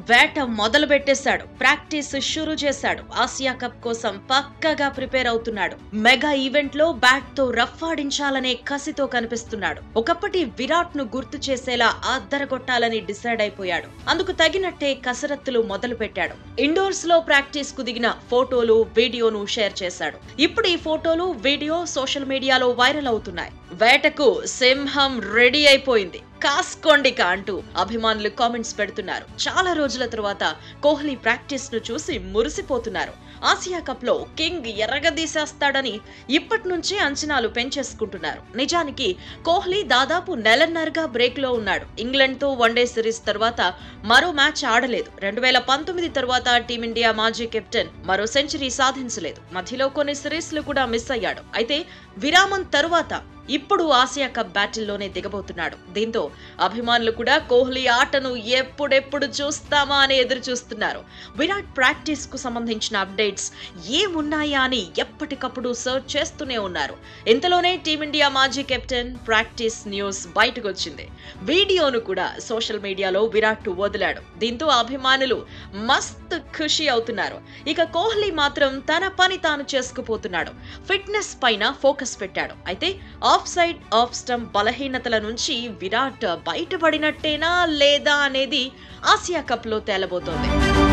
వేట మొదలు పెట్టేశాడు ప్రాక్టీస్ షురు చేశాడు ఆసియా కప్ కోసం పక్కగా ప్రిపేర్ అవుతున్నాడు మెగా ఈవెంట్ లో బ్యాట్ తో రఫ్ ఆడించాలనే కసితో కనిపిస్తున్నాడు ఒకప్పటి విరాట్ ను గుర్తు చేసేలా అద్దరగొట్టాలని డిసైడ్ అయిపోయాడు అందుకు తగినట్టే కసరత్తులు మొదలు పెట్టాడు ఇండోర్స్ లో ప్రాక్టీస్ కు దిగిన ఫోటోలు వీడియోను షేర్ చేశాడు ఇప్పుడు ఈ ఫోటోలు వీడియో సోషల్ మీడియాలో వైరల్ అవుతున్నాయి వేటకు సింహం రెడీ అయిపోయింది కాస్కోండిక అంటూ అభిమానులు కామెంట్స్ పెడుతున్నారు చాలా రోజుల తర్వాత కోహ్లీ ప్రాక్టీస్ ను చూసి మురిసిపోతున్నారు ఆసియా కప్ లో కింగ్ ఎర్రగదీసేస్తాడని ఇప్పటి నుంచే అంచనాలు పెంచేసుకుంటున్నారు నిజానికి కోహ్లీ దాదాపు నెలన్నరగా బ్రేక్ లో ఉన్నాడు ఇంగ్లాండ్ తో వన్డే సిరీస్ తర్వాత మరో మ్యాచ్ ఆడలేదు రెండు వేల పంతొమ్మిది తర్వాత టీమిండియా మాజీ కెప్టెన్ మరో సెంచరీ సాధించలేదు మధ్యలో కొన్ని సిరీస్లు కూడా మిస్ అయ్యాడు అయితే విరామం తరువాత ఇప్పుడు ఆసియా కప్ బ్యాటిల్లోనే దిగబోతున్నాడు దీంతో అభిమానులు కూడా కోహ్లీ ఆటను ఎప్పుడెప్పుడు చూస్తామా అని ఎదురు చూస్తున్నారు విరాట్ ప్రాక్టీస్ కు సంబంధించిన అప్డేట్స్ ఏమున్నాయా అని ఎప్పటికప్పుడు సర్చ్ చేస్తూనే ఉన్నారు ఇంతలోనే టీమిండియా మాజీ కెప్టెన్ ప్రాక్టీస్ న్యూస్ బయటకు వచ్చింది వీడియోను కూడా సోషల్ మీడియాలో విరాట్ వదిలాడు దీంతో అభిమానులు మస్త్ ఖుషి అవుతున్నారు ఇక కోహ్లీ మాత్రం తన పని తాను చేసుకుపోతున్నాడు ఫిట్నెస్ పైన ఫోకస్ పెట్టాడు అయితే ఆఫ్ సైడ్ ఆఫ్ స్టంప్ బలహీనతల నుంచి విరాట్ బయటపడినట్టేనా లేదా అనేది ఆసియా కప్ లో తేలబోతోంది